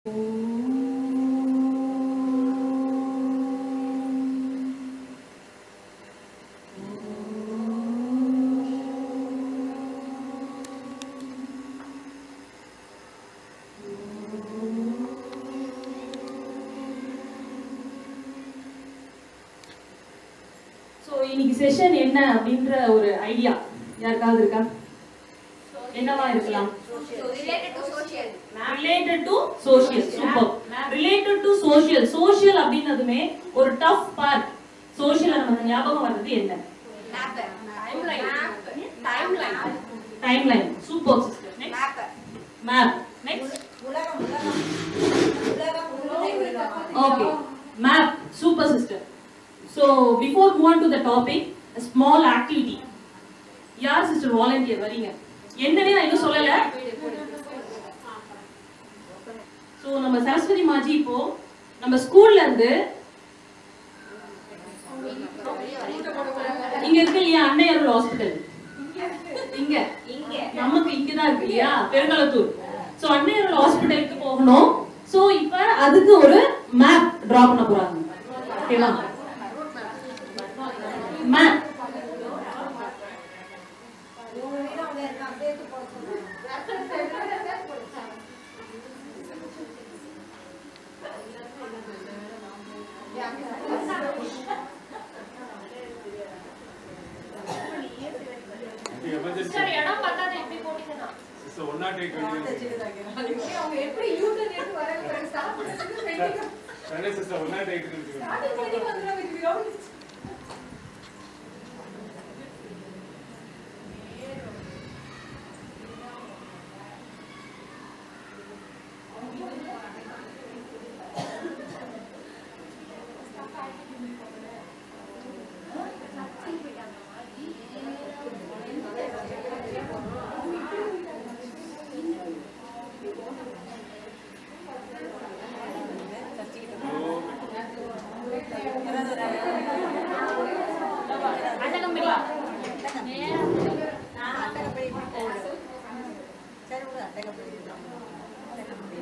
So இன்னைக்கு session என்ன அப்படின்ற ஒரு ஐடியா யாருக்காவது இருக்கா என்னவா இருக்கலாம் related to social. Related to social super related to social social அப்படின்னதுமே ஒரு டஃப் பார்ட் சோஷியல் நமக்கு ஞாபகம் வர்றது என்ன Map. Timeline. Timeline. Timeline super sister next Map. Map next உலகம் உலகம் உலகம் உலகம் okay map super sister so before move on to the topic small activity யார் சிஸ்டர் வாலண்டியர் வரீங்க என்னன்னே நான் இன்னும் சொல்லல ஸோ நம்ம சரஸ்வதி மாஜி இப்போ நம்ம ஸ்கூல்ல இருந்து இங்க இருக்கு இல்லையா அன்னையர் ஹாஸ்பிட்டல் இங்க இங்க. நமக்கு இங்க தான் இருக்கு இல்லையா பெருங்களத்தூர் சோ அன்னையர் ஹாஸ்பிட்டலுக்கு போகணும் சோ இப்ப அதுக்கு ஒரு மேப் டிரா பண்ண போறாங்க ஓகேவா மேப் உங்க வீடு அங்க இருக்கா சேர்த்து போட சொல்றேன் Sister, இடம் பத்தாது, எப்படி போட்டீங்கன்னா? அவங்க எப்படி யூட்டன் எடுத்து வராங்க ஸ்டார்ட் பண்ணி ஸ்டார்ட் பண்ணி வந்துறாங்க அழகம்படி. சரி விடு அட்டகப்படி அட்டகப்படி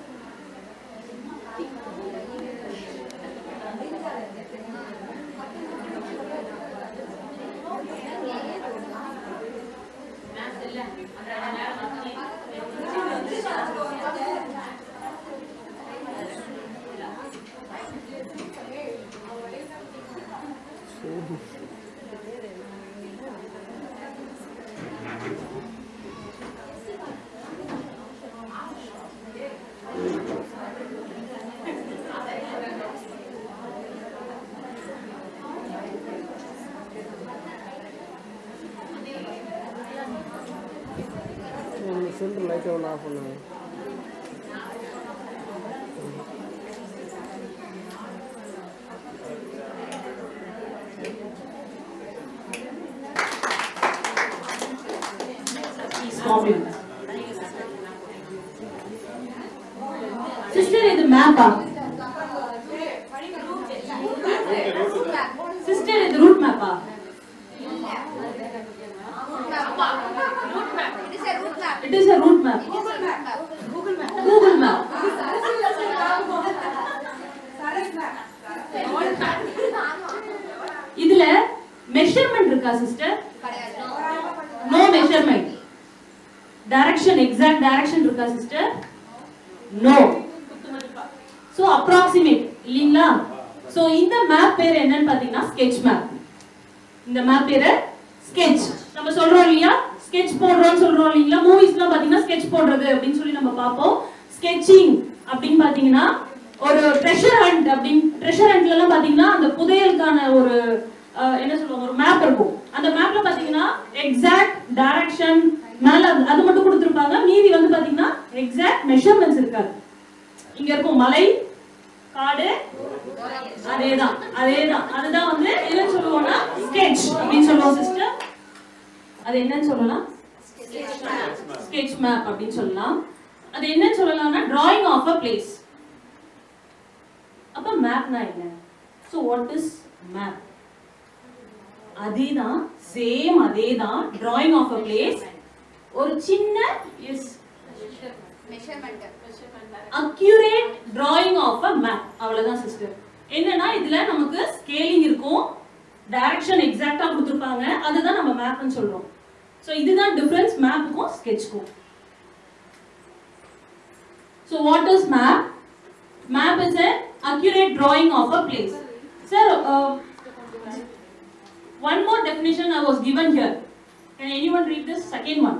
சென்டர் லைட்டை ஒன்று ஆஃப் பண்ணுங்க சிஸ்டர் இது மேப்பா சிஸ்டர் இது ரூட் மேப்பா ஆமா. Route map. It is a route map. It is a route map Google map. Google map. Google map Route map. இதுல மெஷர்மெண்ட் இருக்கா சிஸ்டர் கிடையாது. No measurement direction exact direction இருக்கா sister no so approximate இல்லீங்களா so இந்த map பேர் என்னன்னு பாத்தீங்கன்னா sketch map இந்த மேப் பேரு ஸ்கெட்ச் நம்ம சொல்றோம் இல்லையா ஸ்கெட்ச் போடுறோம்னு சொல்றோம் இல்லைங்களா மூவிஸ்லாம் பாத்தீங்கன்னா ஸ்கெட்ச் போடுறது அப்படின்னு சொல்லி நம்ம பார்ப்போம் ஸ்கெட்சிங் அப்படின்னு பாத்தீங்கன்னா ஒரு ட்ரெஷர் ஹண்ட் அப்படின்னு ட்ரெஷர் ஹண்ட்ல எல்லாம் பாத்தீங்கன்னா அந்த புதையலுக்கான ஒரு அஹ், என்ன சொல்லுவாங்க ஒரு மேப் இருக்கும் அந்த மேப்ல பாத்தீங்கன்னா எக்ஸாக்ட் டைரக்ஷன் மேல அது- அது மட்டும் கொடுத்திருப்பாங்க மீதி வந்து பாத்தீங்கன்னா எக்ஸாக்ட் மெஷர்மெண்ட்ஸ் இருக்காது இங்க இருக்கும் மலை காடு அதேதான் அதேதான் அதுதான் வந்து என்ன சொல்லுவோம்னா ஸ்கெட்ச் அப்படின்னு சொல்லுவோம் சிஸ்டர் அது என்னன்னு சொல்லலாம் ஸ்கெட்ச் மேப் அப்படின்னு சொல்லலாம் அது என்னன்னு சொல்லலாம்னா டிராயிங் ஆஃப் அ பிளேஸ் அப்ப மேப்னா என்ன ஸோ வாட் இஸ் மேப் அதேதான் சேம் அதேதான் டிராயிங் ஆஃப் அ பிளேஸ் ஒரு சின்ன எஸ் Measurement. Accurate drawing of a map அவ்வளவுதான் சிஸ்டர் என்னன்னா இதுல நமக்கு ஸ்கேலிங் இருக்கும் டைரக்ஷன் எக்ஸாக்ட்டா கொடுத்துருப்பாங்க அதுதான் நம்ம மேப்னு சொல்றோம் ஸோ இதுதான் டிஃபரன்ஸ் மேப்புக்கும் ஸ்கெட்ச்க்கும் so what is map map is an accurate drawing of a place sir uh, one more definition i was given here can anyone read this second one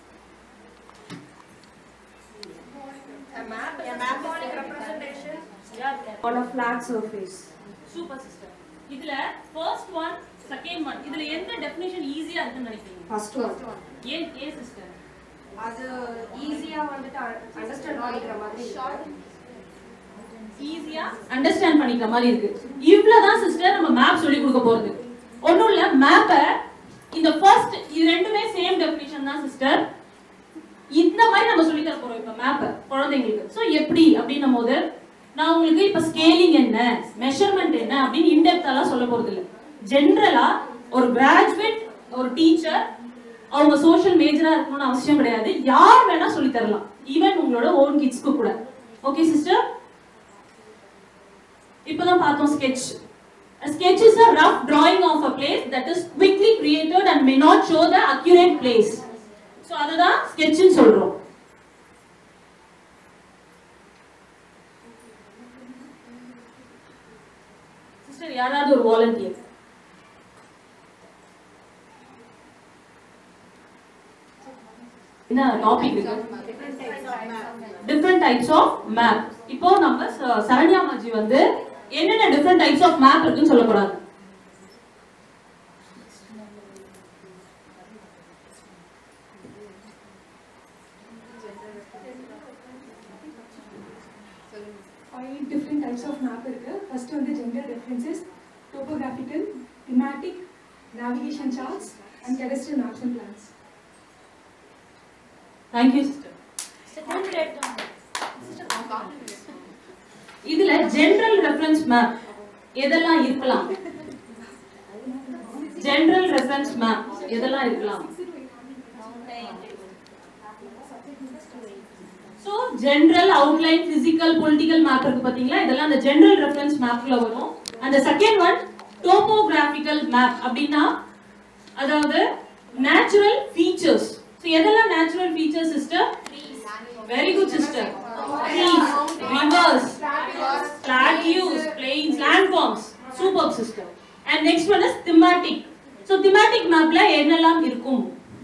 A map is a symbolic representation on a flat surface. Super sister. இதுல first one, second one. இதுல எந்த definition ஈஸியா இருக்குன்னு நினைக்கிறீங்க? First one. ஏன் ஏன் sister? அது ஈஸியா வந்துட்டு அண்டர்ஸ்டாண்ட் பண்ணிக்கிற மாதிரி ஈஸியா அண்டர்ஸ்டாண்ட் பண்ணிக்கிற மாதிரி இருக்கு. இவ்வளவுதான் சிஸ்டர் நம்ம மேப் சொல்லி கொடுக்க போறது. ஒண்ணும் இல்ல மேப்ப இந்த ஃபர்ஸ்ட் இது ரெண்டுமே சேம் டெஃபினிஷன் தான் சிஸ்டர். இந்த மாதிரி நம்ம சொல்லி தர போறோம் இப்ப மேப் குழந்தைங்களுக்கு. சோ எப்படி அப்படின்னும் போது நான் உங்களுக்கு இப்ப ஸ்கேலிங் என்ன மெஷர்மெண்ட் என்ன அப்படின்னு இன்டெப்த்தாலாம் சொல்ல போறது இல்ல ஜென்ரலா ஒரு கிராஜுவேட் ஒரு டீச்சர் அவங்க சோஷியல் மேஜரா இருக்கணும்னு அவசியம் கிடையாது யார் வேணா சொல்லி தரலாம் ஈவன் உங்களோட ஓன் கிட்ஸ்க்கு கூட ஓகே சிஸ்டர் இப்பதான் பார்த்தோம் sketch A sketch is a rough drawing of a place that is quickly created and may not show the accurate place. So அதுதான் sketch ன்னு சொல்றோம் சிஸ்டர் யாராவது ஒரு வாலண்டியர் என்ன டாபிக் இருக்கு டிஃப்ரெண்ட் டைப்ஸ் ஆஃப் மேப் இப்போ நம்ம ச- சரண்யா மாஜி வந்து என்னென்ன டிஃப்ரெண்ட் டைப்ஸ் ஆஃப் மேப் இருக்குன்னு சொல்ல போறாங்க five different types of map இருக்கு ஃபர்ஸ்ட் வந்து general references topographical thematic navigation charts and cadastral maps and plans thank you sister இதுல ஜெனரல் ரெஃபரன்ஸ் மேப் எதெல்லாம் இருக்கலாம் ஜெனரல் ரெஃபரன்ஸ் மேப் எதெல்லாம் இருக்கலாம் so general outline physical political map இருக்கு பாத்தீங்களா இதெல்லாம் அந்த ஜெனரல் ரெஃபரன்ஸ் மேப்ல வரும் அந்த செகண்ட் ஒன் டோபோகிராஃபிக்கல் மேப் அப்படின்னா அதாவது நேச்சுரல் ஃபீச்சர்ஸ் ஸோ எதெல்லாம் natural features sister very good sister trees rivers plateaus plains landforms superb sister and next one is thematic so thematic mapல என்னெல்லாம் இருக்கும்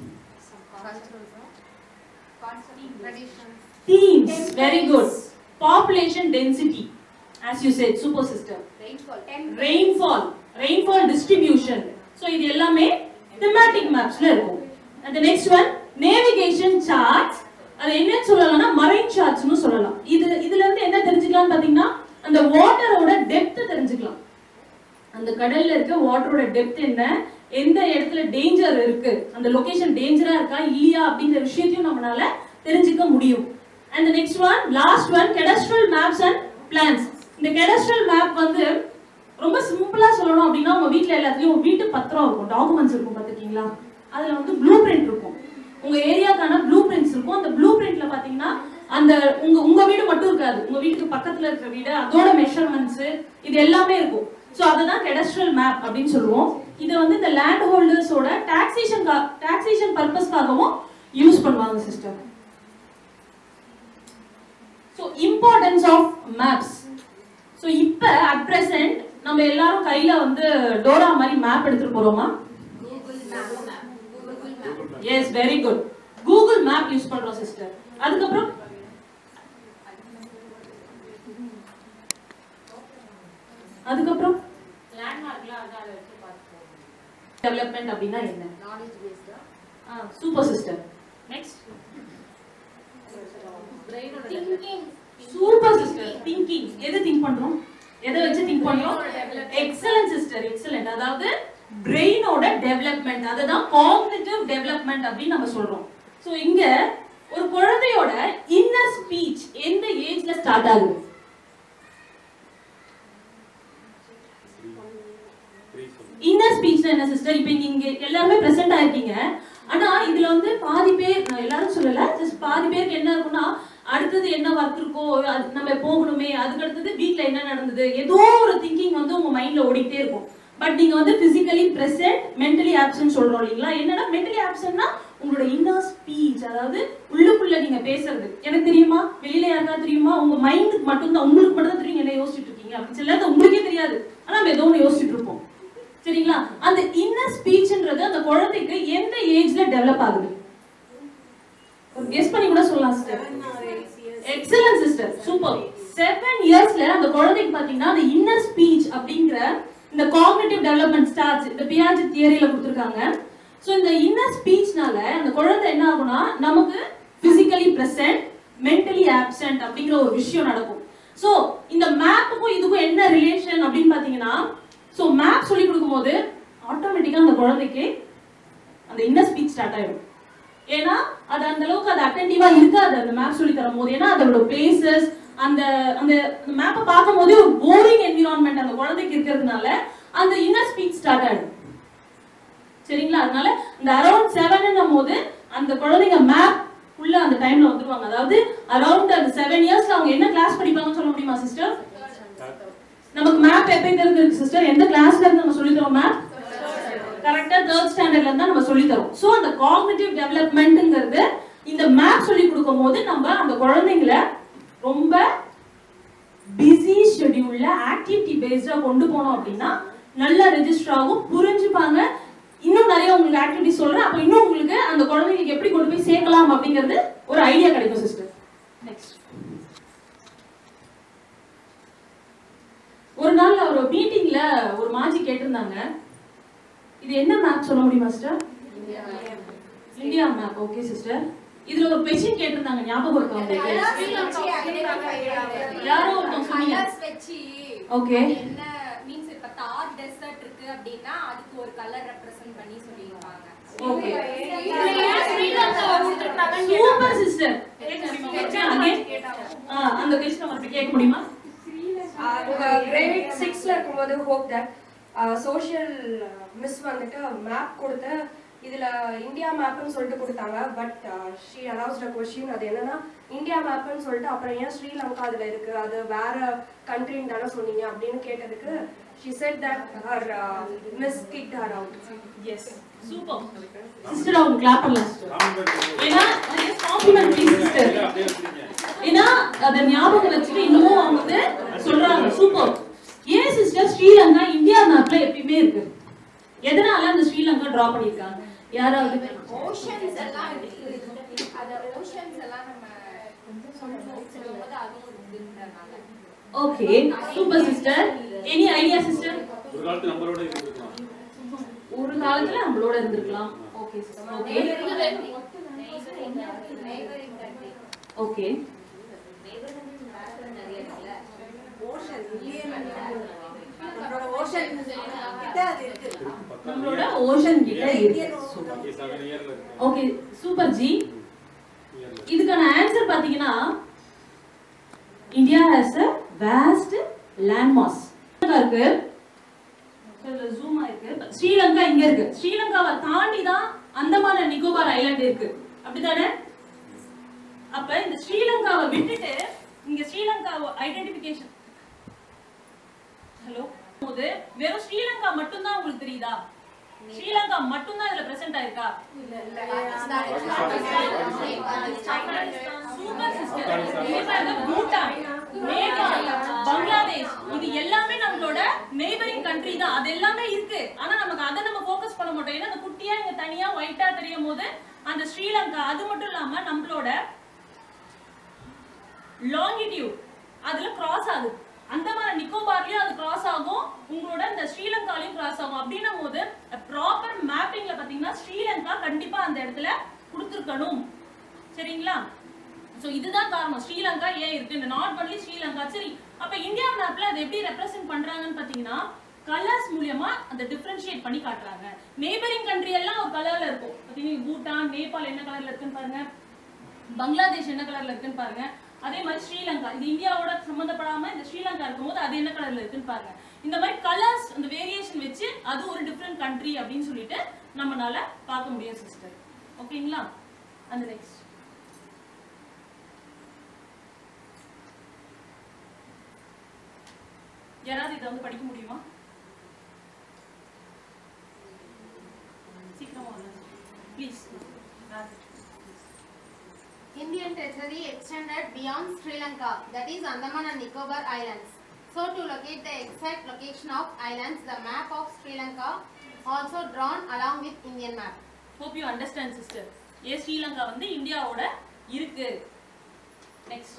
themes very good population density as you said super sister Rainfall. rainfall rainfall distribution so இது எல்லாமே thematic mapsல இருக்கும் and the next one navigation charts அது என்னன்னு சொல்லலாம்னா marine சார்ட்ஸ்னு சொல்லலாம் இது இதுல இருந்து என்ன தெரிஞ்சுக்கலாம் பாத்தீங்கன்னா அந்த வாட்டரோட டெப்த் தெரிஞ்சுக்கலாம் அந்த கடல்ல இருக்க வாட்டரோட டெப்த் என்ன எந்த இடத்துல டேஞ்சர் இருக்கு அந்த லொகேஷன் டேஞ்சரா இருக்கா இல்லையா அப்படிங்கிற விஷயத்தையும் நம்மளால தெரிஞ்சுக்க முடியும் and next one last one cadastral maps and plans இந்த கெடஸ்ட்ரல் மேப் வந்து ரொம்ப சிம்பிளா சொல்லணும் அப்படின்னா உங்க வீட்ல எல்லாத்துலயும் வீட்டு பத்திரம் இருக்கும் டாக்குமெண்ட்ஸ் இருக்கும் பாத்துக்கீங்களா அதுல வந்து ப்ளூ பிரிண்ட் இருக்கும் உங்க ஏரியாக்கான ப்ளூ பிரிண்ட்ஸ் இருக்கும் அந்த ப்ளூ பிரிண்ட்ல பாத்தீங்கன்னா அந்த உங்க உங்க வீடு மட்டும் இருக்காது உங்க வீட்டுக்கு பக்கத்துல இருக்கிற வீடு அதோட மெஷர்மெண்ட்ஸ் இது எல்லாமே இருக்கும் சோ அதுதான் கெடஸ்ட்ரல் மேப் அப்படின்னு சொல்லுவோம் இதை வந்து இந்த லேண்ட் ஹோல்டர்ஸோட டாக்ஸேஷன் டாக்ஸேஷன் பர்பஸ்க்காகவும் யூஸ் பண்ணுவாங்க sister so importance of maps so இப்போ அட் ப்ரெசென்ட் நம்ம எல்லாரும் கையில வந்து டோரா மாதிரி மேப் எடுத்துட்டு போறோமா Google map. Google map. Yes very good Google map use பண்றோம் சிஸ்டர் அதுக்கப்புறம் அதுக்கப்புறம் லேண்ட்மார்க்லாம் அதான் எடுத்து பார்த்துக்கோங்க டெவலப்மெண்ட் அப்படின்னா என்ன Knowledge based. Super sister next Thinking. Super sister thinking எது திங்க் பண்றோம் எதை வச்சு திங்க் பண்றோம் எக்ஸலன்ட் சிஸ்டர் எக்ஸலன்ட் அதாவது பிரெயினோட டெவலப்மெண்ட் அதுதான் காக்னிட்டிவ் டெவலப்மெண்ட் அப்படின்னு நம்ம சொல்றோம் சோ இங்க ஒரு குழந்தையோட இன்னர் ஸ்பீச் எந்த ஏஜ்ல ஸ்டார்ட் ஆகுது இன்னர் ஸ்பீச்ல என்ன சிஸ்டர் இப்போ நீங்க எல்லாருமே பிரசன்ட் ஆயிருக்கீங்க ஆனா இதுல வந்து பாதி பேர் நான் எல்லாரும் சொல்லல ஜஸ்ட் பாதி பேருக்கு என்ன இருக்கும்னா அடுத்தது என்ன ஒர்க் இருக்கோ அது நம்ம போகணுமே அதுக்கு அடுத்தது வீட்ல என்ன நடந்தது ஏதோ ஒரு திங்கிங் வந்து உங்க மைண்ட்ல ஓடிட்டே இருக்கும் பட் நீங்க வந்து பிசிக்கலி பிரசன்ட் மென்டலி ஆப்சன்ட் சொல்றோம் இல்லைங்களா என்னன்னா மென்டலி ஆப்சன்ட்னா உங்களோட இன்னர் ஸ்பீச் அதாவது உள்ளுக்குள்ள நீங்க பேசுறது எனக்கு தெரியுமா வெளியில யாருக்கா தெரியுமா உங்க மைண்டுக்கு மட்டும்தான் உங்களுக்கு மட்டும் தான் தெரியும் என்ன யோசிச்சுட்டு இருக்கீங்க அப்படி சில நேரத்துல உங்களுக்கே தெரியாது ஆனா நம்ம ஏதோ ஒன்று யோசிச்சுட்டு இருப்போம் சரிங்களா அந்த இன்னர் ஸ்பீச்ன்றது அந்த குழந்தைக்கு எந்த ஏஜ்ல டெவலப் ஆகுது ஒரு கெஸ் பண்ணி கூட சொல்லலாம் sister excellent sister super seven இயர்ஸ்ல அந்த குழந்தைக்கு பாத்தீங்கன்னா அந்த இன்னர் ஸ்பீச் அப்படிங்கிற இந்த காக்னிட்டிவ் டெவலப்மெண்ட் ஸ்டார்ட்ஸ் இந்த பியாஜி தியரியில கொடுத்துருக்காங்க ஸோ இந்த இன்னர் ஸ்பீச்னால அந்த குழந்தை என்ன ஆகும்னா நமக்கு பிசிக்கலி பிரசன்ட் மென்டலி ஆப்சென்ட் அப்படிங்கிற ஒரு விஷயம் நடக்கும் ஸோ இந்த மேப்புக்கும் இதுக்கும் என்ன ரிலேஷன் அப்படின்னு பாத்தீங்கன்னா ஸோ மேப் சொல்லி கொடுக்கும்போது ஆட்டோமேட்டிக்கா அந்த குழந்தைக்கு அந்த இன்னர் ஸ்பீச் ஸ்டார்ட் ஆயிடும் ஏன்னா அது அந்த அளவுக்கு அது அட்டென்டிவா இருக்காது அந்த மேப் சொல்லி தரும் போது ஏன்னா அதோட பிளேசஸ் அந்த அந்த மேப்பை பார்க்கும் போதே ஒரு போரிங் என்விரான்மெண்ட் அந்த குழந்தைக்கு இருக்கிறதுனால அந்த இன்னர் ஸ்பீச் ஸ்டார்ட் ஆயிடும் சரிங்களா அதனால இந்த அரௌண்ட் செவன் போது அந்த குழந்தைங்க மேப் உள்ள அந்த டைம்ல வந்துருவாங்க அதாவது அரௌண்ட் அந்த செவன் இயர்ஸ்ல அவங்க என்ன கிளாஸ் படிப்பாங்கன்னு சொல்ல முடியுமா சிஸ்டர் நமக்கு மேப் எப்ப தெரிஞ்சிருக்கு சிஸ்டர் எந்த கிளாஸ்ல இருந்து நம்ம சொல்லி தரோம் மேப் கரெக்டா தேர்ட் ஸ்டாண்டர்ட்ல இருந்தா நம்ம சொல்லி தரோம் சோ அந்த காக்னிட்டிவ் டெவலப்மெண்ட்ங்கிறது இந்த மேப் சொல்லி கொடுக்கும் போது நம்ம அந்த குழந்தைங்கள ரொம்ப பிஸி ஷெட்யூல்ல ஆக்டிவிட்டி பேஸ்டா கொண்டு போனோம் அப்படின்னா நல்லா ரெஜிஸ்டர் ஆகும் புரிஞ்சுப்பாங்க இன்னும் நிறைய உங்களுக்கு ஆக்டிவிட்டி சொல்றேன் அப்ப இன்னும் உங்களுக்கு அந்த குழந்தைங்களுக்கு எப்படி கொண்டு போய் சேர்க்கலாம் அப்படிங்கிறது ஒரு ஐடியா கிடைக்கும் சிஸ்டர் நெக்ஸ்ட் ஒரு நாள் ஒரு மீட்டிங்ல ஒரு மாஜி கேட்டிருந்தாங்க இது என்ன மேப் சொல்ல முடியுமா sister India map okay sister இதுல ஒரு கொஸ்டின் கேட்டிருந்தாங்க ஞாபகம் இருக்கா உங்களுக்கு யாரோ ஒருத்தவங்க சொன்னீங்க கலர்ஸ் வச்சு ஓகே என்ன மீன்ஸ் இப்ப தார் டெசர்ட் இருக்கு அப்படின்னா அதுக்கு ஒரு கலர் ரெப்ரசன்ட் பண்ணி சொல்லிருப்பாங்க ஓகே இதுல ஏன் ஸ்ரீலங்காவை கொடுத்திருக்காங்கன்னு சூப்பர் சிஸ்டர் அந்த கொஸ்டின் உங்களுக்கு கேட்க முடியுமா உங்க கிரேட் சிக்ஸ்ல இருக்கும்போது ஹோப் தட் சோஷியல் மிஸ் வந்துட்டு மேப் கொடுத்து இதுல இந்தியா மேப்னு சொல்லிட்டு கொடுத்தாங்க பட் ஷீ அனௌன்ஸ்ட் கொஸ்டின் அது என்னன்னா இந்தியா மேப்னு சொல்லிட்டு அப்புறம் ஏன் ஸ்ரீலங்கா அதுல இருக்கு அது வேற கண்ட்ரின்னு தானே சொன்னீங்க அப்படின்னு கேட்டதுக்கு she said that her miss kick her out yes super sister அவங்க கிளாப் பண்ணலாம் சிஸ்டர் ஏன்னா காம்ப்ளிமெண்ட் ப்ளீஸ் சிஸ்டர் ஏன்னா அத ஞாபகம் வச்சுட்டு இன்னமும் அவங்க வந்து சொல்றாங்க சூப்பர் ஏன் சிஸ்டர் ஸ்ரீலங்கா இந்தியா மேப்ல எப்பயுமே இருக்கு எதனால அந்த ஸ்ரீலங்கா டிரா பண்ணிருக்காங்க யாராவது ஓஷன்ஸ் எல்லாம் இருக்கு அத ஓஷன்ஸ் எல்லாம் நம்ம சொல்லும்போது அதுவும் இருக்குன்றனால okay super sister any idea sister ஒரு காலத்து நம்மளோட இருந்திருக்கலாம் ஒரு காலத்துல நம்மளோட இருந்திருக்கலாம் okay okay neighbouring country okay நம்மளோட ஓஷன் கிட்ட இருக்கு ஓகே செவன் இயர்ல இருக்கு ஓகே சூப்பர் ஜி இயர்ல இதுக்கான ஆன்சர் பாத்தீங்கன்னா India has a vast land mass இருக்கு ஜூம் ஆயிருக்கு ஸ்ரீலங்கா இங்க இருக்கு ஸ்ரீலங்காவை தாண்டி தான் அந்தமான் and நிக்கோபார் ஐலாண்ட் இருக்கு அப்படிதானே அப்ப இந்த ஸ்ரீலங்காவை விட்டுட்டு இங்க ஸ்ரீலங்காவை ஐடென்டிபிகேஷன் ஹலோ போது வெறும் ஸ்ரீலங்கா மட்டும்தான் உங்களுக்கு தெரியுதா ஸ்ரீலங்கா மட்டும்தான் இதுல பிரசன்ட் ஆயிருக்கா சூப்பர் சிஸ்டர் பூட்டான் நேபாள் பங்களாதேஷ் இது எல்லாமே நம்மளோட நெய்பரிங் கண்ட்ரி தான் அது எல்லாமே இருக்கு ஆனா நமக்கு அதை நம்ம ஃபோக்கஸ் பண்ண மாட்டோம் ஏன்னா அந்த குட்டியா இங்க தனியா ஒயிட்டா தெரியும் போது அந்த ஸ்ரீலங்கா அது மட்டும் இல்லாம நம்மளோட லாங்கிடியூட் அதுல கிராஸ் ஆகுது அந்தமான் நிக்கோபார்லயும் அது கிராஸ் ஆகும் உங்களோட இந்த ஸ்ரீலங்காலையும் கிராஸ் ஆகும் அப்படின்னும் போது ப்ராப்பர் மேப்பிங்ல பாத்தீங்கன்னா ஸ்ரீலங்கா கண்டிப்பா அந்த இடத்துல கொடுத்துருக்கணும் சரிங்களா சோ இதுதான் காரணம் ஸ்ரீலங்கா ஏன் இருக்கு இந்த நாட் ஒன்லி ஸ்ரீலங்கா சரி அப்ப இந்தியா மேப்ல அது எப்படி ரெப்ரசென்ட் பண்றாங்கன்னு பாத்தீங்கன்னா கலர்ஸ் மூலியமா அந்த டிஃபரன்ஷியேட் பண்ணி காட்டுறாங்க நெய்பரிங் கண்ட்ரி எல்லாம் ஒரு கலர்ல இருக்கும் பாத்தீங்கன்னா பூட்டான் நேபாள் என்ன கலர்ல இருக்குன்னு பாருங்க பங்களாதேஷ் என்ன கலர்ல இருக்குன்னு பாருங்க அதே மாதிரி ஸ்ரீலங்கா இது இந்தியாவோட சம்மந்தப்படாம இந்த ஸ்ரீலங்கா இருக்கும்போது அது என்ன கலர்ல இருக்குன்னு பாருங்க இந்த மாதிரி கலர்ஸ் அந்த வேரியேஷன் வச்சு அது ஒரு டிஃப்ரெண்ட் கண்ட்ரி அப்படின்னு சொல்லிட்டு நம்மனால பார்க்க முடியும் சிஸ்டர் ஓகேங்களா அந்த நெக்ஸ்ட் யாராவது இதை வந்து படிக்க முடியுமா சீக்கிரமா please Indian territory extended beyond Sri Lanka, that is Andaman and Nicobar Islands. So to locate the exact location of islands, the map of Sri Lanka also drawn along with Indian map. Hope you understand sister ஏ ஸ்ரீலங்கா வந்து இந்தியாவோட இருக்கு next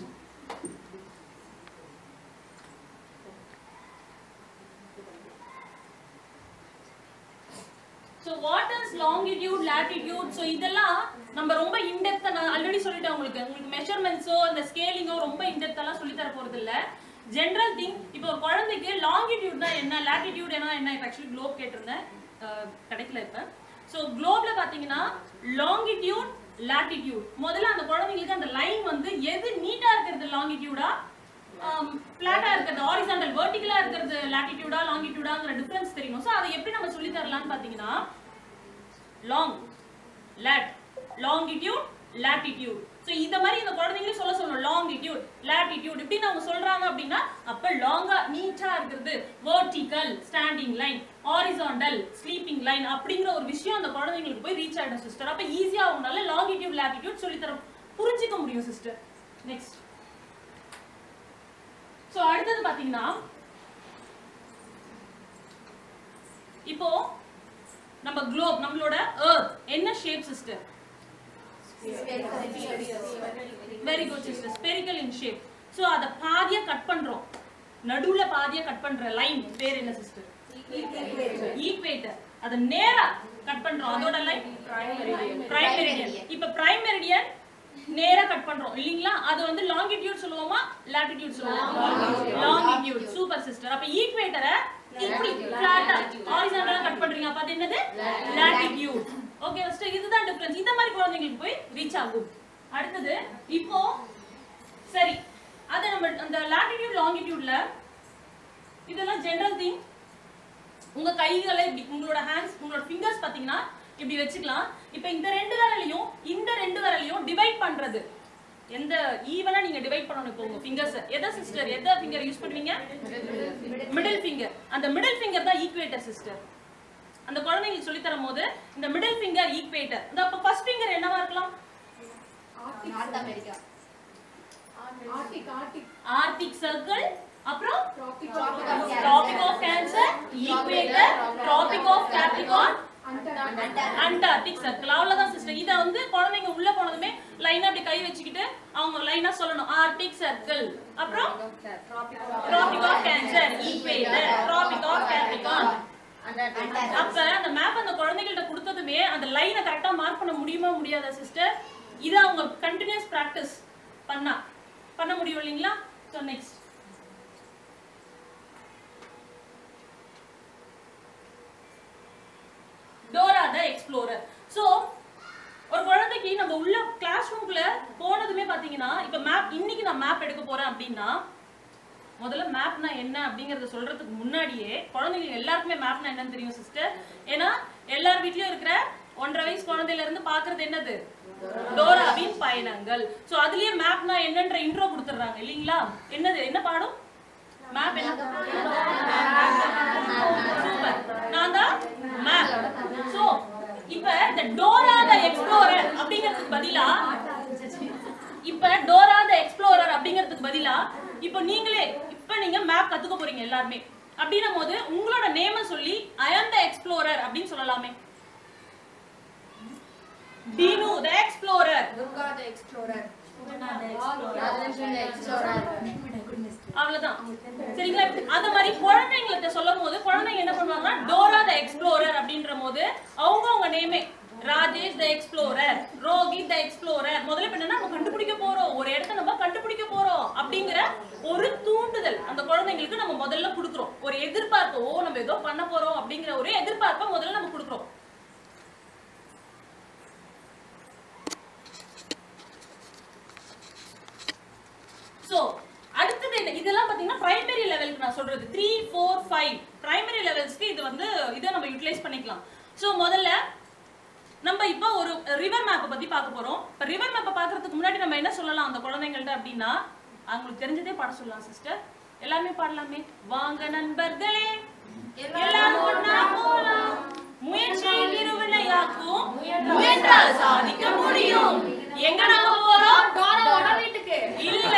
so what is longitude latitude so இதெல்லாம் நம்ம ரொம்ப இன்டெப்தா நான் already சொல்லிட்டேன் உங்களுக்கு உங்களுக்கு மெஷர்மெண்ட்ஸோ அந்த ஸ்கேலிங்கோ ரொம்ப இன்டெப்தெல்லாம் சொல்லி தர போறது இல்ல ஜென்ரல் திங் இப்போ ஒரு குழந்தைக்கு லாங்கிடியூட் தான் என்ன லேட்டிடியூட் என்ன என்ன இப்போ ஆக்சுவலி குளோப் கேட்டிருந்தேன் அஹ், கிடைக்கல இப்போ ஸோ குளோப்ல பார்த்தீங்கன்னா லாங்கிடியூட் லேட்டிடியூட் முதல்ல அந்த குழந்தைங்களுக்கு அந்த லைன் வந்து எது நீட்டா இருக்கிறது லாங்கிடியூடா பிளாட்டா இருக்கிறது ஹாரிசாண்டல் வெர்டிகலா இருக்கிறது லாட்டிடியூடா லாங்கிடியூடாங்கிற டிஃபரன்ஸ் தெரியணும் ஸோ அதை எப்படி நம்ம சொல்லி தரலாம்னு பார்த்தீங்கன்னா long lat longitude latitude so இந்த மாதிரி இந்த குழந்தைங்களே சொல்ல சொல்லணும் லாங்கிடியூட் லாட்டிடியூட் இப்படின்னு அவங்க சொல்றாங்க அப்படின்னா அப்ப லாங்கா நீட்டா இருக்கிறது vertical standing line horizontal sleeping line அப்படிங்கிற ஒரு விஷயம் அந்த குழந்தைங்களுக்கு போய் ரீச் ஆயிடும் சிஸ்டர் அப்ப ஈஸியா அவங்களால லாங்கிடியூட் லாட்டிடியூட் சொல்லி தர புரிஞ்சிக்க முடியும் சிஸ்டர் நெக்ஸ்ட் ஸோ அடுத்தது பாத்தீங்கன்னா இப்போ நம்ம குளோப் நம்மளோட எர்த் என்ன shape sister very good sister spherical in shape so அதை பாதியா கட் பண்றோம் நடுவுல பாதியா கட் பண்ற லைன் பேர் என்ன சிஸ்டர் ஈக்வேட்டர் அதை நேரா கட் பண்றோம் அதோட லைன் பிரைம் மெரிடியன் இப்ப பிரைம் மெரிடியன் நேரா கட் பண்றோம் இல்லீங்களா அது வந்து லாங்கிடியூட் சொல்லுவோமா லாட்டிடியூட் சொல்லுவோமா லாங்கிடியூட் சூப்பர் சிஸ்டர் அப்ப ஈக்வேட்டரை இப்படி ஃபிளாட்டா ஹாரிசாண்டலா கட் பண்றீங்க அப்ப அது என்னது லாட்டிடியூட் ஓகே ஃபர்ஸ்ட் இதுதான் டிஃபரன்ஸ் இந்த மாதிரி குழந்தைங்களுக்கு போய் ரீச் ஆகும் அடுத்தது இப்போ சரி அது நம்ம அந்த லாட்டிடியூட் லாங்கிடியூட்ல இதெல்லாம் ஜெனரல் திங் உங்க கைகளை இப்படி உங்களோட ஹேண்ட்ஸ் உங்களோட ஃபிங்கர்ஸ் பாத்தீங்கன்னா இப்படி வச்சுக்கலாம் இப்போ இந்த ரெண்டு விரலையும் இந்த ரெண்டு விரலையும் டிவைட் பண்றது எந்த ஈவனா நீங்க டிவைட் பண்ணணும் இப்போ உங்க ஃபிங்கர்ஸ் எதை சிஸ்டர் எந்த ஃபிங்கர் யூஸ் பண்ணுவீங்க மிடில் ஃபிங்கர் அந்த மிடில் ஃபிங்கர் தான் ஈக்குவேட்டர் சிஸ்டர் அந்த குழந்தைங்களுக்கு சொல்லி தரும் போது இந்த மிடில் ஃபிங்கர் ஈக்குவேட்டர் இந்த அப்ப ஃபர்ஸ்ட் ஃபிங்கர் என்னவா இருக்கலாம் North America. Arctic Arctic Arctic Circle அப்புறம் Tropic Tropic of Tropic of Cancer equator Tropic of Capricorn Antarctic Circle அவ்வளவுதான் சிஸ்டர் இத வந்து குழந்தைங்க உள்ள போனதுமே லைனா அப்படி கை வச்சுக்கிட்டு அவங்க லைனா சொல்லணும் ஆர்டிக் சர்க்கிள் அப்புறம் Tropic of Cancer equator Tropic of Capricorn அப்ப அந்த மேப் அந்த குழந்தைகள்ட்ட கொடுத்ததுமே அந்த லைனை கரெக்டா மார்க் பண்ண முடியுமா முடியாதா சிஸ்டர் இது அவங்க கண்டினியூஸ் பிராக்டிஸ் பண்ணா பண்ண முடியும் இல்லைங்களா so next Dora the explorer so ஒரு குழந்தைக்கு நம்ம உள்ள கிளாஸ் ரூம்குள்ள போனதுமே பாத்தீங்கன்னா இப்ப மேப் இன்னைக்கு நான் மேப் எடுக்க போறேன் அப்படின்னா முதல்ல மேப்னா என்ன அப்படிங்கறத சொல்றதுக்கு முன்னாடியே குழந்தைங்களுக்கு எல்லாருக்குமே மேப்னா என்னன்னு தெரியும் சிஸ்டர் ஏன்னா எல்லார் வீட்லயும் இருக்கிற ஒன்றரை வயசு குழந்தையில இருந்து பாக்குறது என்னது டோராவின் பயணங்கள் சோ அதுலயே மேப்னா என்னன்ற இன்ட்ரோ கொடுத்துறாங்க இல்லீங்களா என்னது என்ன பாடம் மேப் என்ன சூப்பர் நான் தான் மேப் சோ இப்ப இந்த டோரா த எக்ஸ்ப்ளோரர் அப்படிங்கிறதுக்கு பதிலா இப்ப டோரா த எக்ஸ்ப்ளோரர் அப்படிங்கிறதுக்கு பதிலா இப்போ நீங்களே இப்ப நீங்க மேப் கத்துக்க போறீங்க எல்லாருமே அப்படின்னும் போது உங்களோட நேம சொல்லி ஐ ஆம் த எக்ஸ்ப்ளோரர் அப்படின்னு சொல்லலாமே Teenu the explorer Durga the explorer அவ்வளவுதான் சரிங்களா அந்த மாதிரி குழந்தைங்கள்ட்ட சொல்லும் போது குழந்தைங்க என்ன பண்ணுவாங்கன்னா டோரா த எக்ஸ்ப்ளோரர் அப்படின்ற போது அவங்க அவங்க நேமே Rajesh the explorer Rohit the explorer முதல்ல இப்ப என்னன்னா நம்ம கண்டுபிடிக்க போறோம் ஒரு இடத்த நம்ம கண்டுபிடிக்க போறோம் அப்படிங்கிற ஒரு தூண்டுதல் அந்த குழந்தைங்களுக்கு நம்ம முதல்ல கொடுக்குறோம் ஒரு எதிர்பார்ப்பு ஓ நம்ம ஏதோ பண்ண போறோம் அப்படிங்கிற ஒரு எதிர்பார்ப்பை முதல்ல நம்ம கொடுக்குறோம் சோ அடுத்தது என்ன இதெல்லாம் பாத்தீங்கன்னா பிரைமரி லெவலுக்கு நான் சொல்றது த்ரீ ஃபோர் ஃபைவ் பிரைமரி லெவல்ஸ்க்கு இது வந்து இதை நம்ம யூட்டிலைஸ் பண்ணிக்கலாம் சோ முதல்ல நம்ம இப்போ ஒரு ரிவர் மேப்பை பத்தி பார்க்க போறோம் இப்போ ரிவர் மேப்பை பார்க்கறதுக்கு முன்னாடி நம்ம என்ன சொல்லலாம் அந்த குழந்தைங்கள்ட்ட அப்படின்னா அவங்களுக்கு தெரிஞ்சதே பாட சொல்லலாம் சிஸ்டர் எல்லாமே பாடலாமே வாங்க நண்பர்களே எல்லாரும் ஒண்ணா போலாம் முயற்சியை திருவினையாக்கும் முயன்றால் சாதிக்க முடியும் எங்க நம்ம போறோம் வீட்டுக்கு இல்ல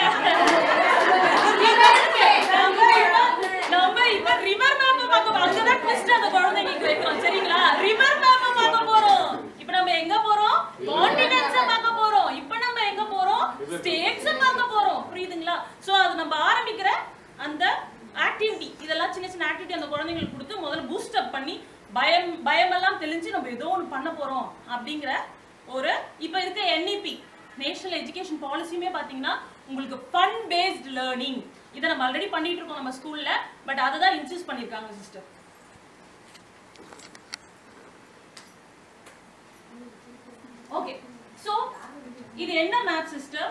நம்ம இப்ப ரிவர் மேப் பார்க்க போறோம் அங்கதான் ட்விஸ்ட் அந்த குழந்தைங்களுக்கு வைக்கிறோம் சரிங்களா ரிவர் மேப் பார்க்க போறோம் இப்ப நம்ம எங்க போறோம் கான்டினென்ட்ஸ் பார்க்க போறோம் இப்ப நம்ம எங்க போறோம் ஸ்டேட்ஸ் பார்க்க போறோம் புரியுதுங்களா சோ அது நம்ம ஆரம்பிக்கிற அந்த ஆக்டிவிட்டி இதெல்லாம் சின்ன சின்ன ஆக்டிவிட்டி அந்த குழந்தைங்களுக்கு கொடுத்து முதல்ல பூஸ்ட் அப் பண்ணி பயம் பயமெல்லாம் தெளிஞ்சு நம்ம ஏதோ ஒன்று பண்ண போறோம் அப்படிங்கிற ஒரு இப்ப இருக்க என்இபி நேஷனல் எஜுகேஷன் பாலிசியுமே பாத்தீங்கன்னா உங்களுக்கு ஃபன் பேஸ்ட் லேர்னிங் இதை நம்ம ஆல்ரெடி பண்ணிட்டு இருக்கோம் நம்ம ஸ்கூல்ல பட் அதை தான் இன்சிஸ்ட் பண்ணிருக்காங்க சிஸ்டர் ஓகே சோ இது என்ன map sister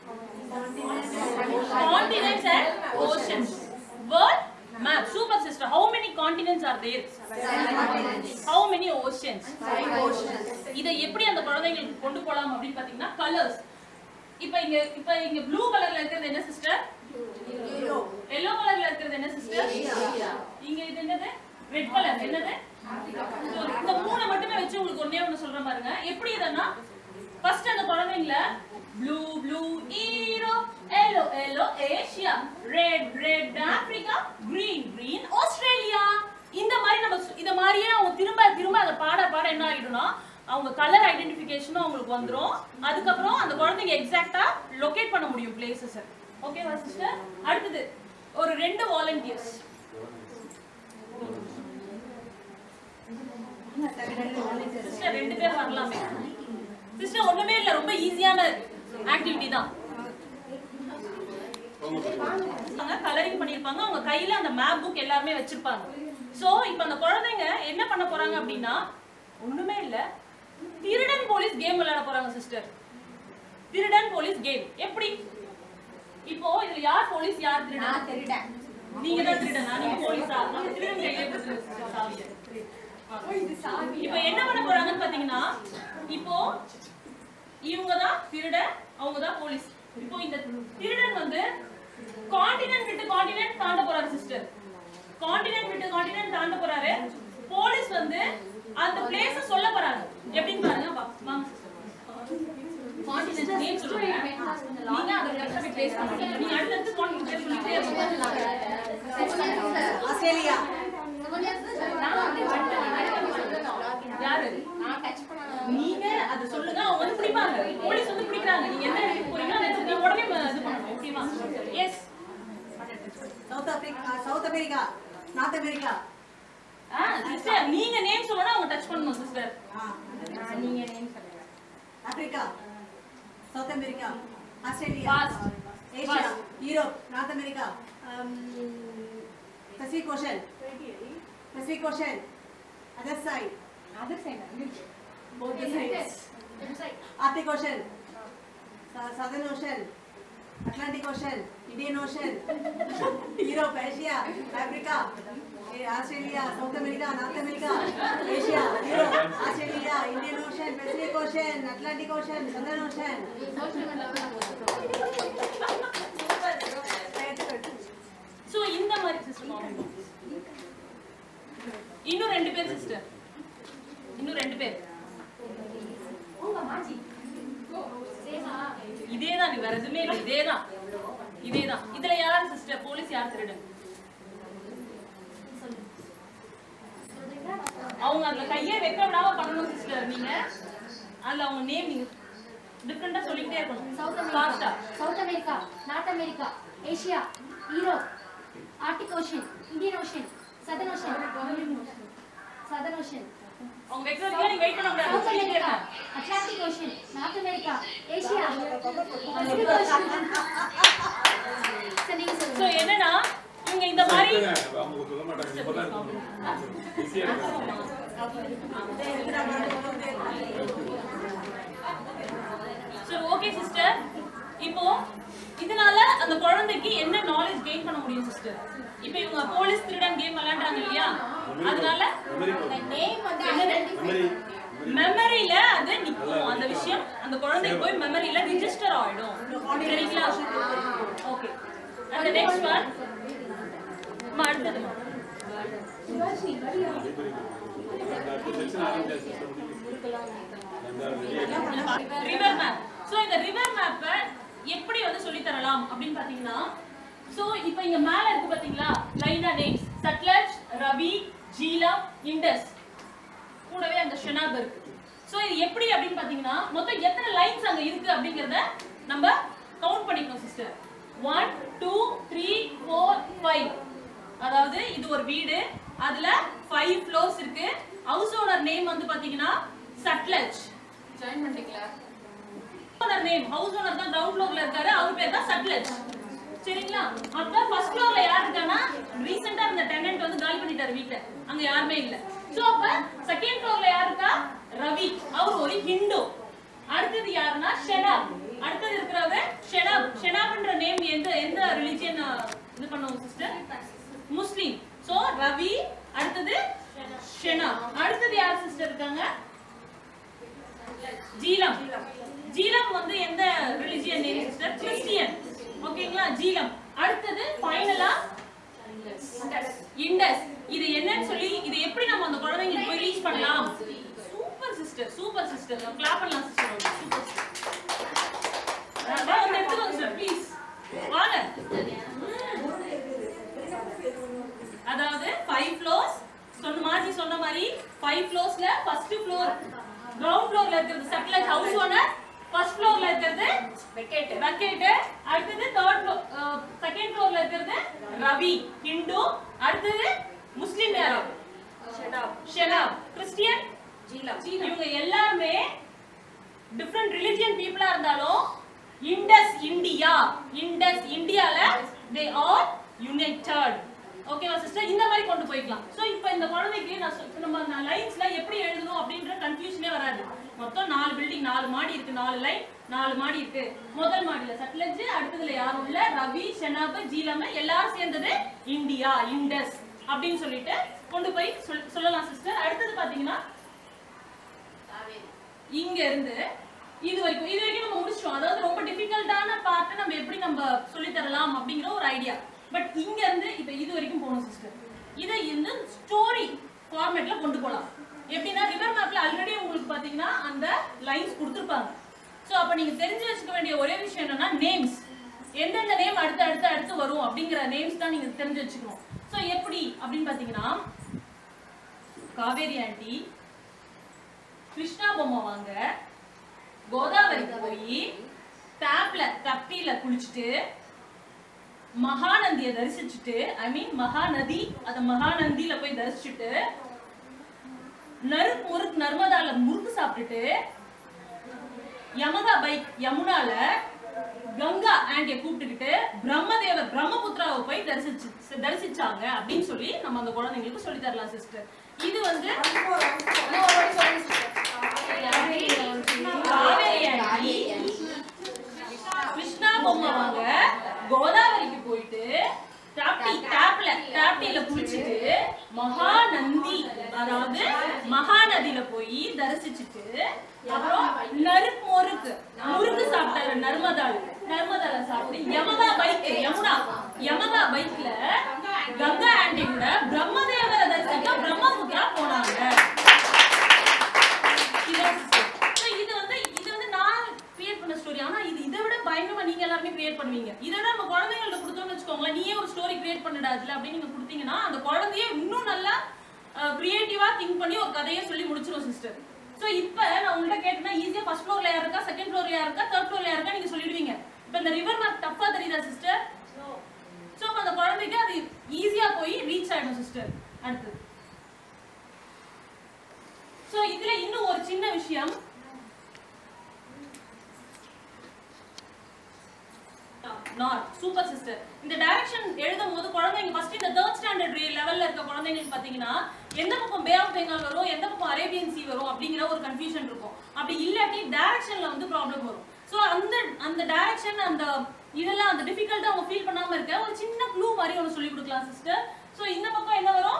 continents and oceans world map super sister how many continents are there how many oceans இதை எப்படி அந்த குழந்தைங்களுக்கு கொண்டு போலாம் அப்படின்னு பாத்தீங்கன்னா கலர்ஸ் இப்ப இங்க இப்ப இங்க ப்ளூ கலர்ல இருக்கிறது என்ன சிஸ்டர் எல்லோ கலர்ல இருக்கிறது என்ன சிஸ்டர் இங்க இது என்னது ரெட் கலர் என்னது So, இந்த மூணை மட்டுமே வச்சு உங்களுக்கு ஒண்ணே ஒண்ணு சொல்றேன் பாருங்க எப்படி இதன்னா ஃபர்ஸ்ட் அந்த குழந்தைங்கள blue blue Europe yellow yellow Asia red red Africa green green Australia இந்த மாதிரி நம்ம சு- இத மாதிரியே அவங்க திரும்ப திரும்ப அதை பாட பாட என்ன ஆயிடும்னா அவங்க கலர் ஐடென்டிஃபிகேஷனும் அவங்களுக்கு வந்துரும் அதுக்கப்புறம் அந்த குழந்தைங்க எக்ஸாக்ட்டா லொகேட் பண்ண முடியும் பிளேசஸ் ஓகேவா சிஸ்டர் அடுத்தது ஒரு ரெண்டு வாலண்டியர்ஸ் சிஸ்டர் ரெண்டு பேர் வரலாமே சிஸ்டர் ஒண்ணுமே இல்ல ரொம்ப ஈஸியான ஆக்டிவிட்டி தான் அவங்க கலரிங் பண்ணிருப்பாங்க அவங்க கையில அந்த மேப் புக் எல்லாருமே வச்சிருப்பாங்க சோ இப்போ அந்த குழந்தைங்க என்ன பண்ண போறாங்க அப்படின்னா ஒண்ணுமே இல்ல திருடன் போலீஸ் கேம் விளையாட போறாங்க சிஸ்டர் திருடன் போலீஸ் கேம் எப்படி இப்போ இதுல யார் போலீஸ் யார் திருடன் திருடன் நீங்க தான் திருடனா நீங்க போலீஸா நம்ம திருடன் கையிலே கொடுத்துருங்க சாவியை. இப்போ என்ன பண்ண போறாங்கன்னு பாத்தீங்கன்னா இப்போ இவங்க தான் திருடன் அவங்க தான் போலீஸ் இப்போ இந்த திருடன் வந்து காண்டினென்ட் விட்டு காண்டினென்ட் தாண்ட போறாரு சிஸ்டர் காண்டினென்ட் விட்டு காண்டினென்ட் தாண்ட போறாரு போலீஸ் வந்து அந்த பிளேஸ சொல்ல போறாங்க எப்படின்னு பாருங்க வா- வாங்க காண்டினென்ட் நேம் சொல்லுங்க நீங்க அந்த கரெக்டா பிளேஸ் பண்ணுங்க நீங்க அடுத்தடுத்து காண்டினென்ட் சொல்லிட்டே இருங்க ஆஸ்திரேலியா யாரு நீங்க அத சொல்லுங்க அவங்க வந்து பிடிப்பாங்க போலீஸ் வந்து பிடிக்கிறாங்க நீங்க என்ன எடுக்க போறீங்களோ அதை எடுத்து நீங்க உடனே இது பண்ணணும் ஓகேவா yes South Africa South America North America ஆ சிஸ்டர் நீங்க நேம் சொல்லணும் அவங்க டச் பண்ணணும் சிஸ்டர் நீங்க Africa South America Australia fast Asia Fast. Europe North America Pacific Ocean Pacific Ocean other side both the sides Arctic Ocean Sou- Southern Ocean Atlantic Ocean Indian Ocean Europe Asia Africa eh, Australia South America North America Asia Europe Australia Indian Ocean Pacific Ocean Atlantic Ocean Southern Ocean so இந்த மாதிரி sister இன்னும் ரெண்டு பேர் sister இன்னும் ரெண்டு பேர் இதேதான் நீ வேற எதுவுமே இல்லை இதேதான் இதேதான் இதுல யார் சிஸ்டர் போலீஸ் யார் திருடன் அவங்க அதுல கையே வைக்க விடாம பண்ணணும் சிஸ்டர் நீங்க அதுல அவங்க நேம் நீங்க டிஃபரெண்டா சொல்லிக்கிட்டே இருக்கணும் சவுத் ஃபாஸ்டா America South America North America Asia Europe Arctic Ocean Indian Ocean Southern Ocean Southern Ocean அவங்க வைக்கிற வரைக்கும் நீங்க வெயிட் பண்ண கூடாது சவுத் சொல்லிக்கிட்டே அமெரிக்கா இருங்க Atlantic ocean north America Asia Pacific ocean சரி நீங்க சோ சொல்லுங்க என்னன்னா இவங்க இந்த மாதிரி அவங்க சொல்ல மாட்டாங்க இப்பதான் இருக்கும் ஈஸியா இருக்கும் சரி ஓகே சிஸ்டர் இப்போ இதனால அந்த குழந்தைக்கு என்ன நாலேஜ் கெயின் பண்ண முடியும் சிஸ்டர் இப்போ இவங்க போலீஸ் திருடன் கேம் விளையாடுறாங்க இல்லையா அதனால நேம் வந்து என்னது? மெமரி மெமரியில அது நிக்கும் அந்த விஷயம் அந்த குழந்தைக்கு போய் மெமரியில ரிஜிஸ்டர் ஆயிடும் சரிங்களா ஓகே அந்த நெக்ஸ்ட் ஒன் செக்ஷன் ஆரம்பிச்சாச்சு sister, முடிஞ்சிருச்சு. ரிவர் மேப் சோ இந்த ரிவர் மேப்ப எப்படி வந்து சொல்லி தரலாம் அப்படின்னு பாத்தீங்கன்னா சோ இப்போ இங்க மேல இருக்கு பாத்தீங்களா லைனா நேம்ஸ் சட்லஜ் ரவி ஜீலம் இண்டஸ் கூடவே அந்த ஷெனாப் இருக்கு சோ இது எப்படி அப்படின்னு பாத்தீங்கன்னா மொத்தம் எத்தனை லைன்ஸ் அங்க இருக்கு அப்படிங்கறத நம்ம கவுண்ட் பண்ணிக்கணும் sister one two three four five அதாவது இது ஒரு வீடு அதுல ஃபைவ் ஃப்ளோர்ஸ் இருக்கு ஹவுஸ் ஓனர் நேம் வந்து பாத்தீங்கன்னா சட்லஜ் ஜாயின் பண்ணிட்டீங்களா ஓனர் நேம் ஹவுஸ் ஓனர் தான் கிரவுண்ட் ஃப்ளோர்ல இருக்காரு அவர் பேர் தான் சட்லஜ் சரிங்களா அப்ப ஃபர்ஸ்ட் ஃப்ளோர்ல யார் இருக்கானா ரீசெண்டா இந்த டெனன்ட் வந்து காலி பண்ணிட்டாரு வீட்டை அங்க யாருமே இல்ல சோ அப்ப செகண்ட் ஃப்ளோர்ல யார் இருக்கா ரவி அவர் ஒரு ஹிந்து அடுத்தது யாருன்னா ஷெனாப் அடுத்தது இருக்கிறவரு ஷெனாப் ஷெனாப்ன்ற நேம் எந்த எந்த ரிலிஜியன் இது பண்ணுவோம் சிஸ்டர் முஸ்லிம் சோ ரவி அடுத்தது ஷெனாப் அடுத்தது யார் சிஸ்டர் இருக்காங்க ஜீலம் ஜீலம் வந்து எந்த ரிலிஜியன் நேம் சிஸ்டர் கிறிஸ்டியன் ஓகேங்களா ஜீலம் அடுத்தது ஃபைனலா இண்டஸ் இது என்னன்னு சொல்லி இது எப்படி நம்ம அந்த குழந்தைங்களுக்கு போய் ரீச் பண்ணலாம் super sister super sister clap பண்ணலாம் சிஸ்டர் சூப்பர் சிஸ்டர் வந்து எடுத்துக்கோங்க சார் ப்ளீஸ் வாங்க அதாவது ஃபைவ் ஃப்ளோர்ஸ் சொன்ன மாதிரி சொன்ன மாதிரி ஃபைவ் ஃப்ளோர்ஸ்ல ஃபர்ஸ்ட் ஃப்ளோர் கிரவுண்ட் ஃப்ளோர்ல இருக்கிறது செட்டில் ஹவுஸ் ஓனர் ஃபர்ஸ்ட் ஃப்ளோர்ல இருக்கிறது பக்கெட் பக்கெட் அடுத்தது தேர்ட் ஃப்ளோர் செகண்ட் ஃப்ளோர்ல இருக்கிறது ரவி ஹிந்து அடுத்தது முஸ்லிம் யாரு ஷெனாப் ஷெனாப் கிறிஸ்டியன் ஜீலம் இவங்க எல்லாருமே டிஃப்ரெண்ட் ரிலிஜியன் பீப்புளா இருந்தாலும் இண்டஸ் இந்தியா இண்டஸ் இந்தியால தே ஆர் யுனைடெட் ஓகேவா சிஸ்டர் இந்த மாதிரி கொண்டு போய்க்கலாம் சோ இப்போ இந்த குழந்தைக்கு நான் சொ- நம்ம லைன்ஸ்ல எப்படி எழுதணும் அப்படின்ற கன்ஃபியூஷனே வராது மொத்தம் நாலு பில்டிங் நாலு மாடி இருக்கு நாலு லைன் நாலு மாடி இருக்கு முதல் மாடியில சட்லஜ் அடுத்ததுல யாரும் இல்ல ரவி ஷெனாப் ஜீலம் எல்லாரும் சேர்ந்தது இந்தியா இண்டஸ் அப்படின்னு சொல்லிட்டு கொண்டு போய் சொல்- சொல்லலாம் சிஸ்டர் அடுத்தது பாத்தீங்கன்னா இங்க இருந்து இது வரைக்கும் இது வரைக்கும் நம்ம முடிச்சிட்டோம் அதாவது ரொம்ப டிஃபிகல்ட்டான பார்ட்டை நம்ம எப்படி நம்ம சொல்லி தரலாம் அப்படிங்கிற ஒரு ஐடியா பட் இங்க இருந்து இப்ப இது வரைக்கும் போகணும் சிஸ்டர் இதை இந்த ஸ்டோரி ஃபார்மேட்ல கொண்டு போகலாம் எப்படின்னா ரிவர் மேப்ல ஆல்ரெடி உங்களுக்கு பாத்தீங்கன்னா அந்த லைன்ஸ் கொடுத்துருப்பாங்க ஸோ அப்ப நீங்க தெரிஞ்சு வச்சுக்க வேண்டிய ஒரே விஷயம் என்னன்னா நேம்ஸ் எந்தெந்த நேம் அடுத்து அடுத்து அடுத்து வரும் அப்படிங்கிற நேம்ஸ் தான் நீங்க தெரிஞ்சு வச்சுக்கணும் ஸோ எப்படி அப்படின்னு பாத்தீங்கன்னா காவேரி ஆண்டி கிருஷ்ணா பொம்மை வாங்க கோதாவரிக்கு போய் டேப்ல தப்பியில குளிச்சுட்டு மகாநந்திய தரிசிச்சுட்டு ஐ மீன் மகாநதி அந்த மகாநந்தியில போய் தரிசிச்சுட்டு நறுக்கு முறுக்கு நர்மதால முறுக்கு சாப்பிட்டுட்டு யமகா பைக் யமுனால கங்கா ஆண்டிய கூப்பிட்டுக்கிட்டு பிரம்மதேவர் பிரம்மபுத்திராவை போய் தரிசிச்சு தரிசிச்சாங்க அப்படின்னு சொல்லி நம்ம அந்த குழந்தைங்களுக்கு சொல்லி தரலாம் சிஸ்டர் இது வந்து காவேரி ஆண்டி கிருஷ்ணா பொம்மை வாங்க கோதாவரிக்கு போயிட்டு டாப்டி டாப்ல டாப்டியில குளிச்சுட்டு மகாநந்தி அதாவது மகாநதியில போய் தரிசிச்சுட்டு அப்புறம் நறுக்கு முறுக்கு முறுக்கு சாப்பிட்டாரு நர்மதால நர்மதால சாப்பிட்டு யமகா பைக் யமுனா யமகா பைக்ல கங்கா ஆண்டி கூட பிரம்மதேவரை தரிசிக்க பிரம்மபுத்திரா போனாங்க இதான் sister. So இது வந்து இது வந்து நான் கிரியேட் பண்ண ஸ்டோரி ஆனா இது இதை விட பயங்கரமா நீங்க எல்லாருமே கிரியேட் பண்ணுவீங்க இதை விட நம்ம குழந்தைங்கள்ட்ட கொடுத்தோம்னு வச்சுக்கோங்களேன் நீயே ஒரு ஸ்டோரி கிரியேட் பண்ணிடா அதுல அப்படின்னு நீங்க கொடுத்தீங்கன்னா அந்த குழந்தைய இன்னும் நல்லா கிரியேட்டிவா திங்க் பண்ணி ஒரு கதையை சொல்லி முடிச்சிரும் சிஸ்டர் சோ இப்போ நான் உங்கள்ட்ட கேட்டேன்னா ஈஸியா ஃபர்ஸ்ட் ஃப்ளோர்ல யார் இருக்கா செகண்ட் ஃப்ளோர்ல யார் இருக்கா தேர்ட் ஃப்ளோர்ல யார் இருக்கா நீங்க சொல்லிடுவீங்க இப்போ இந்த ரிவர் மேப் டஃபா தெரியுதா சிஸ்டர் சோ அப்ப அந்த குழந்தைக்கு அது ஈஸியா போய் ரீச் ஆயிடும் சிஸ்டர் அடுத்தது சோ இதுல இன்னும் ஒரு சின்ன விஷயம் நாட் சூப்பர் சிஸ்டர் இந்த டைரக்ஷன் எழுதும் போது குழந்தைங்க ஃபர்ஸ்ட் இந்த தேர்ட் ஸ்டாண்டர்ட் லெவல்ல இருக்க குழந்தைங்களுக்கு பாத்தீங்கன்னா எந்த பக்கம் பே ஆஃப் பெங்கால் வரும் எந்த பக்கம் அரேபியன் சி வரும் அப்படிங்கிற ஒரு கன்ஃபியூஷன் இருக்கும் அப்படி இல்லாட்டி டைரக்ஷன்ல வந்து ப்ராப்ளம் வரும் சோ அந்த அந்த டைரக்ஷன் அந்த இதெல்லாம் அந்த டிஃபிகல்ட்டா அவங்க ஃபீல் பண்ணாம இருக்க ஒரு சின்ன க்ளூ மாதிரி ஒன்று சொல்லி கொடுக்கலாம் சிஸ்டர் சோ இந்த பக்கம் என்ன வரும்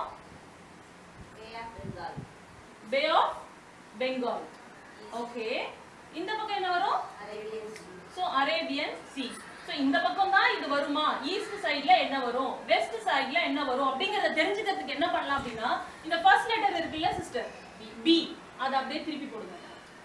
பே ஆஃப் பெங்கால் ஓகே இந்த பக்கம் என்ன வரும் சோ அரேபியன் சி சோ இந்த பக்கம் தான் இது வருமா ஈஸ்ட் சைடுல என்ன வரும் வெஸ்ட் சைடுல என்ன வரும் அப்படிங்கறத தெரிஞ்சுக்கிறதுக்கு என்ன பண்ணலாம் அப்படின்னா இந்த ஃபர்ஸ்ட் லெட்டர் இருக்குல்ல சிஸ்டர் பி அதை அப்படியே திருப்பி போடுங்க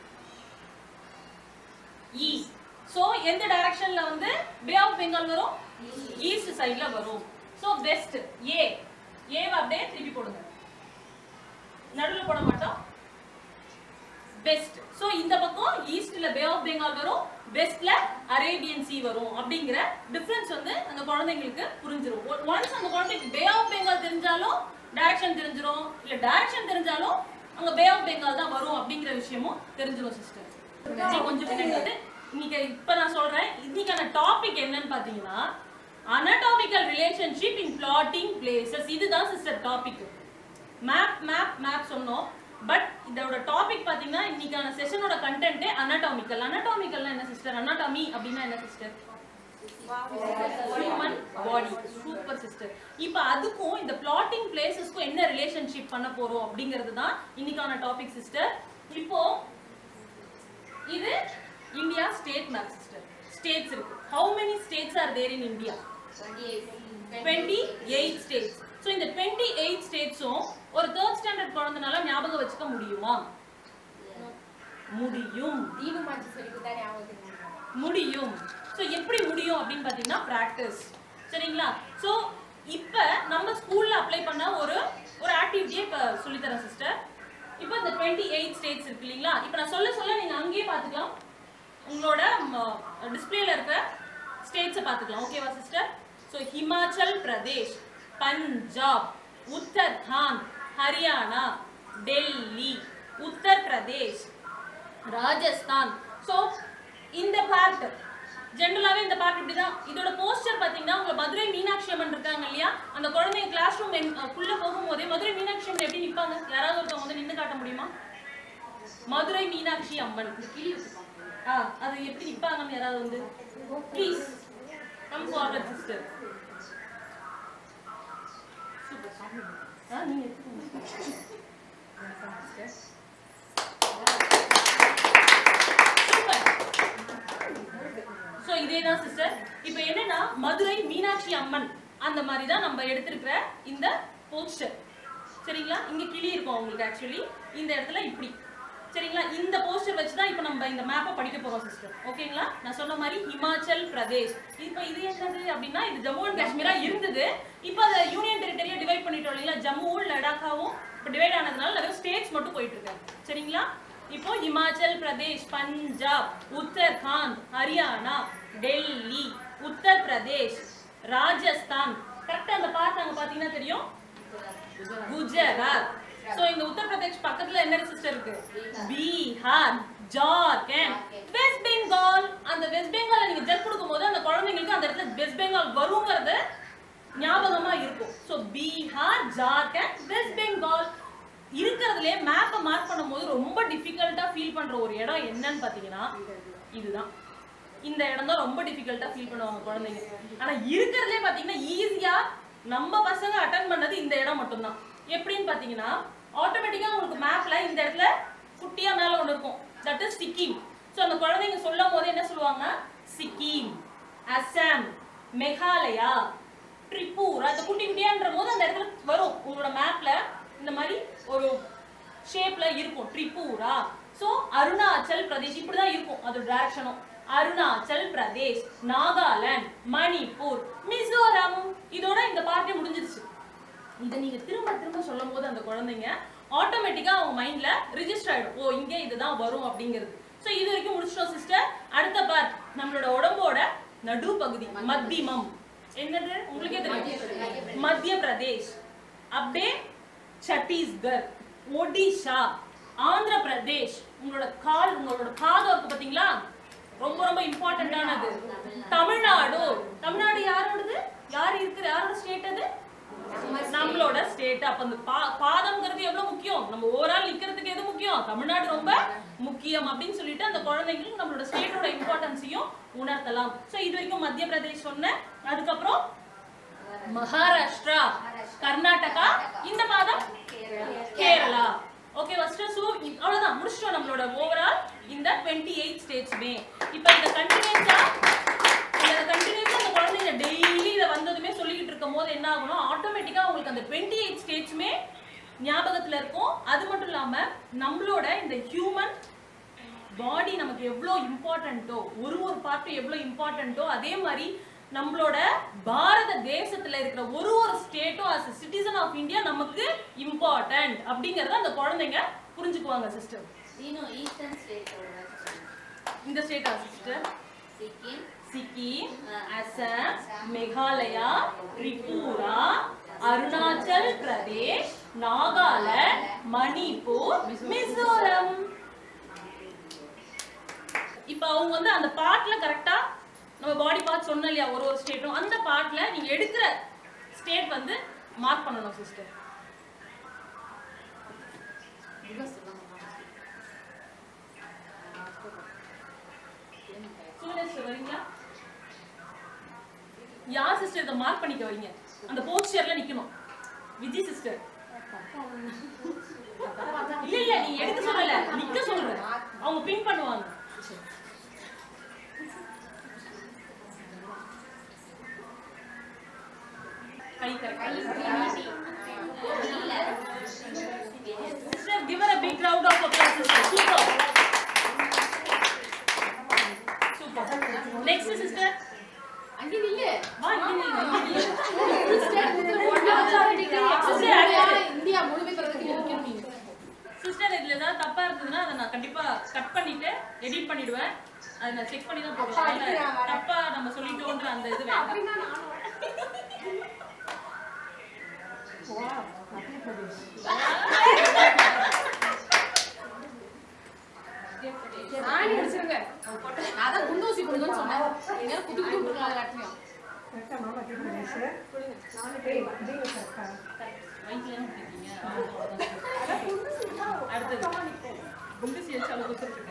இ சோ எந்த டைரக்ஷன்ல வந்து பே ஆஃப் பெங்கால் வரும் ஈஸ்ட் சைடுல வரும் சோ வெஸ்ட் ஏ ஏவை அப்படியே திருப்பி போடுங்க நடுவுல போட மாட்டோம் வெஸ்ட் சோ இந்த பக்கம் ஈஸ்ட்ல பே ஆஃப் பெங்கால் வரும் வெஸ்ட்ல அரேபியன் சி வரும் அப்படிங்கிற டிஃபரன்ஸ் வந்து அந்த குழந்தைங்களுக்கு புரிஞ்சிரும் ஒன்ஸ் அந்த குழந்தைக்கு பே ஆஃப் பெங்கால் தெரிஞ்சாலும் டைரக்ஷன் தெரிஞ்சிரும் இல்ல டைரக்ஷன் தெரிஞ்சாலும் அங்க பே ஆஃப் பெங்கால் தான் வரும் அப்படிங்கிற விஷயமும் தெரிஞ்சிரும் சிஸ்டர் கொஞ்சம் பின்னாடி வந்து இன்னைக்கு இப்ப நான் சொல்றேன் இன்னைக்கான டாபிக் என்னன்னு பாத்தீங்கன்னா anatomical relationship in plotting places இதுதான் sister topic map map map சொன்னோம் பட் இதோட டாபிக் பாத்தீங்கன்னா இன்னைக்கான செஷனோட கண்டென்ட்டே anatomical anatomical என்ன சிஸ்டர் anatomy அப்படின்னா என்ன sister human body super sister இப்போ அதுக்கும் இந்த பிளாட்டிங் பிளேசஸ்க்கும் என்ன ரிலேஷன்ஷிப் பண்ண போறோம் அப்படிங்கிறது தான் இன்னைக்கான டாபிக் சிஸ்டர் இப்போ இது India state map sister states இருக்கு how many states are there in India twenty eight states so இந்த டுவெண்ட்டி எயிட் ஸ்டேட்ஸும் ஒரு தேர்ட் ஸ்டாண்டர்ட் குழந்தைனால ஞாபகம் வச்சுக்க முடியுமா முடியும் தீபு மாச்சி சொல்லி கொடுத்தா ஞாபகம் முடியும் ஸோ எப்படி முடியும் அப்படின்னு பார்த்தீங்கன்னா ப்ராக்டிஸ் சரிங்களா ஸோ இப்போ நம்ம ஸ்கூலில் அப்ளை பண்ண ஒரு ஒரு ஆக்டிவிட்டியை இப்போ சொல்லித்தரேன் சிஸ்டர் இப்போ இந்த டுவெண்ட்டி எயிட் ஸ்டேட்ஸ் இருக்கு இல்லைங்களா இப்போ நான் சொல்ல சொல்ல நீங்கள் அங்கேயே பார்த்துக்கலாம் உங்களோட டிஸ்பிளேல இருக்க ஸ்டேட்ஸை பார்த்துக்கலாம் ஓகேவா sister so Himachal Pradesh Punjab Uttarakhand Haryana Delhi Uttar Pradesh Rajasthan so இந்த பார்ட் ஜென்ரலாகவே இந்த பார்ட் இப்படி தான் இதோட போஸ்டர் பார்த்தீங்கன்னா உங்க மதுரை மீனாட்சி அம்மன் இருக்காங்க இல்லையா அந்த குழந்தைங்க கிளாஸ் ரூம் குள்ள போகும்போதே மதுரை மீனாட்சி அம்மன் எப்படி நிற்பாங்க யாராவது ஒருத்தவங்க வந்து நின்று காட்ட முடியுமா மதுரை மீனாட்சி அம்மன் கிளி ஆ அது எப்படி நிற்பாங்கன்னு யாராவது வந்து ப்ளீஸ் கம் ஃபார்வர்ட் சிஸ்டர் ஆ நீங்க எடுத்துக்கோங்க சோ இதே தான் சிஸ்டர் இப்போ என்னன்னா மதுரை மீனாட்சி அம்மன் அந்த மாதிரி தான் நம்ம எடுத்திருக்கிற இந்த போஸ்டர் சரிங்களா இங்க கிளி இருக்கும் உங்களுக்கு ஆக்சுவலி இந்த இடத்துல இப்படி சரிங்களா இந்த போஸ்டர் வச்சு தான் இப்போ நம்ம இந்த மேப்பை படிக்க போறோம் சிஸ்டர் ஓகேங்களா நான் சொன்ன மாதிரி ஹிமாச்சல் பிரதேஷ் இப்போ இது என்னது அப்படின்னா இது ஜம்மு அண்ட் காஷ்மீரா இருந்தது இப்போ அதை யூனியன் டெரிட்டரியா டிவைட் பண்ணிட்டோம் இல்லைங்களா ஜம்முவும் லடாக்காவும் இப்போ டிவைட் ஆனதுனால நிறைய ஸ்டேட்ஸ் மட்டும் போயிட்டு இருக்காங்க சரிங்களா இப்போ இமாச்சல் பிரதேஷ் பஞ்சாப் உத்தராகண்ட் ஹரியானா டெல்லி உத்தரப்பிரதேஷ் ராஜஸ்தான் கரெக்டா அந்த பார்ட் அங்க பாத்தீங்கன்னா தெரியும் குஜராத் சோ இந்த உத்தரப்பிரதேஷ் பக்கத்துல என்ன சிஸ்டர் இருக்கு பீகார் ஜார்க்கண்ட் வெஸ்ட் பெங்கால் அந்த வெஸ்ட் பெங்கால் நீங்க ஜெட் கொடுக்கும்போது அந்த குழந்தைங்களுக்கு அந்த இடத்துல வெஸ்ட் பெங்கால் வருங்கிறது ஞாபகமா இருக்கும் சோ பீகார் ஜார்க்கண்ட் வெஸ்ட் பெங்கால் இருக்கிறதுலே மேப்பை மார்க் பண்ணும்போது ரொம்ப டிஃபிகல்ட்டா ஃபீல் பண்ற ஒரு இடம் என்னன்னு பாத்தீங்கன்னா இதுதான் இந்த இடம் தான் ரொம்ப டிஃபிகல்ட்டா ஃபீல் பண்ணுவாங்க குழந்தைங்க ஆனா இருக்கிறதுலே பாத்தீங்கன்னா ஈஸியா நம்ம பசங்க அட்டன் பண்ணது இந்த இடம் மட்டும்தான் எப்படின்னு பாத்தீங்கன்னா ஆட்டோமேட்டிக்கா உங்களுக்கு மேப்ல இந்த இடத்துல குட்டியா மேல ஒண்ணு இருக்கும் தட் இஸ் சிக்கிம் சோ அந்த குழந்தைங்க சொல்லும் போது என்ன சொல்லுவாங்க சிக்கிம் அசாம் மெகாலயா ட்ரிபூர் அந்த குட்டி குட்டியான்ற போது அந்த இடத்துல வரும் உங்களோட மேப்ல இந்த மாதிரி ஒரு ஷேப்ல இருக்கும் ட்ரிபூரா சோ அருணாச்சல் பிரதேஷ் இப்படிதான் இருக்கும் அது டைரக்ஷனும் அருணாச்சல் பிரதேஷ் நாகாலாந்து மணிப்பூர் மிசோரம் இதோட இந்த பார்ட்டே முடிஞ்சிருச்சு இதை நீங்க திரும்ப திரும்ப சொல்லும் போது அந்த குழந்தைங்க ஆட்டோமேட்டிக்கா அவங்க மைண்ட்ல ரிஜிஸ்டர் ஆயிடும் ஓ இங்க இதுதான் வரும் அப்படிங்கிறது சோ இது வரைக்கும் முடிச்சிட்டோம் சிஸ்டர் அடுத்த பார்ட் நம்மளோட உடம்போட நடு பகுதி மத்தியமம் என்னது உங்களுக்கே தெரியும் மத்திய பிரதேஷ் அப்படியே சத்தீஸ்கர் ஒடிஷா ஆந்திர பிரதேஷ் உங்களோட கால் உங்களோட பாதம் இருக்கு பாத்தீங்களா ரொம்ப ரொம்ப இம்பார்ட்டன்டானது தமிழ்நாடு தமிழ்நாடு யாரோடது யார் இருக்கிற யாரோட ஸ்டேட் அது நம்மளோட ஸ்டேட் அப்ப அந்த பா- பாதம்ங்கிறது எவ்வளவு முக்கியம் நம்ம ஓவரால் நிக்கிறதுக்கு எது முக்கியம் தமிழ்நாடு ரொம்ப முக்கியம் அப்படின்னு சொல்லிட்டு அந்த குழந்தைங்களுக்கு நம்மளோட ஸ்டேட்டோட இம்பார்ட்டன்ஸையும் உணர்த்தலாம் சோ இது வரைக்கும் மத்திய பிரதேஷ் சொன்னேன் அதுக்கப்புறம் மகாராஷ்டிரா கர்நாடகா இந்த பாதம் கேரளா ஓகே ஃபர்ஸ்ட் சோ அவ்வளவுதான் முடிச்சிட்டோம் நம்மளோட ஓவரால் இந்த 28 எயிட் ஸ்டேட்ஸ்மே இப்போ இந்த கண்டினியூஸா இந்த கண்டினியூஸா அந்த குழந்தைங்க டெய்லி இதை வந்ததுமே சொல்லிக்கிட்டு இருக்கும் போது என்ன ஆகணும் ஆட்டோமேட்டிக்கா உங்களுக்கு அந்த 28 எயிட் ஸ்டேட்ஸ்மே ஞாபகத்துல இருக்கும் அது மட்டும் இல்லாம நம்மளோட இந்த ஹியூமன் பாடி நமக்கு எவ்வளோ இம்பார்ட்டண்ட்டோ ஒரு ஒரு பார்ட்டும் எவ்வளோ இம்பார்ட்டண்ட்டோ அதே மாதிரி நம்மளோட பாரத தேசத்துல இருக்கிற ஒரு ஒரு ஸ்டேட்டும் as a citizen of India நமக்கு இம்பார்ட்டன்ட் அப்படிங்கறத அந்த குழந்தைங்க புரிஞ்சுக்குவாங்க சிஸ்டர் இன்னும் ஈஸ்டர்ன் ஸ்டேட்டோட இந்த ஸ்டேட்டா சிஸ்டர் சிக்கிம் சிக்கிம் அசாம் மேகாலயா திரிபுரா அருணாச்சல் பிரதேஷ் நாகாலாந்து மணிப்பூர் மிசோரம் இப்போ அவங்க வந்து அந்த பாட்டுல கரெக்டா நம்ம பாடி பார்ட் சொன்னோம் இல்லையா ஒரு ஒரு ஸ்டேட்டும் அந்த பாட்டுல நீங்க எடுக்கிற ஸ்டேட் வந்து மார்க் பண்ணணும் சிஸ்டர் சொல்லுங்க sister, வரீங்களா யார் சிஸ்டர் இதை மார்க் பண்ணிக்க வரீங்க அந்த போஸ்டர்ல நிக்கணும் விஜய் சிஸ்டர் இல்ல இல்ல நீ எடுக்க சொல்லல நிக்க சொல்ற அவங்க பின் பண்ணுவாங்க கை correct sister give her a big round of applause sister super super next sister அங்க நில்லு வா இங்க நில்லு, இங்க நில்லு. Sister, அடுத்து. இந்தியா முழுமை பெறதுக்கு நிற்கணும் நீங்க சிஸ்டர் இதுல ஏதாவது தப்பா இருந்ததுன்னா அதை நான் கண்டிப்பா கட் பண்ணிட்டு எடிட் பண்ணிடுவேன் அதை நான் செக் பண்ணி தான் போடுவேன் அதனால தப்பா நம்ம சொல்லிட்டோன்ற அந்த இது வேண்டாம் ஆணி அடிச்சிருங்க அதான் குண்டூசி கொடுங்கன்னு சொன்னேன் எங்கேயாவது குத்து குத்து விட்டுருக்கலாம் எல்லாத்தையும் வயிற்றுல என்ன பண்ணிருக்கீங்க? அடுத்தது குண்டு சேர்ச்சால கொடுத்துருக்கா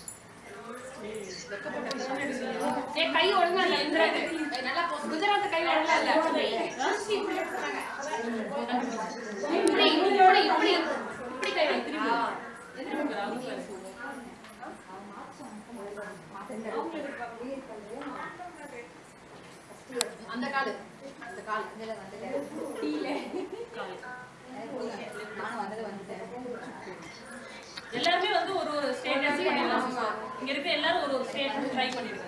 ஏய் கை ஒழுங்கா இல்ல எந்திராது நல்லா போ குஜராத் கை ஒழுங்கா இல்ல இப்படி இப்படி இப்படி இப்படி இப்படி கை வை திருப்பி அந்த காலு அந்த காலு இதுல வந்து டீல நானும் வந்தது வந்துட்டேன் எல்லாருமே வந்து ஒரு ஒரு ஸ்டேட் பண்ணிடலாம் sister. இங்க இருக்க எல்லாரும் ஒரு ஒரு ஸ்டேட் ட்ரை பண்ணிருக்காங்க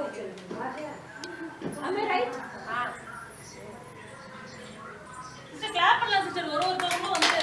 சிஸ்டர் கிளாப் பண்ணலாம் சிஸ்டர் ஒரு ஒருத்தவங்களும் வந்து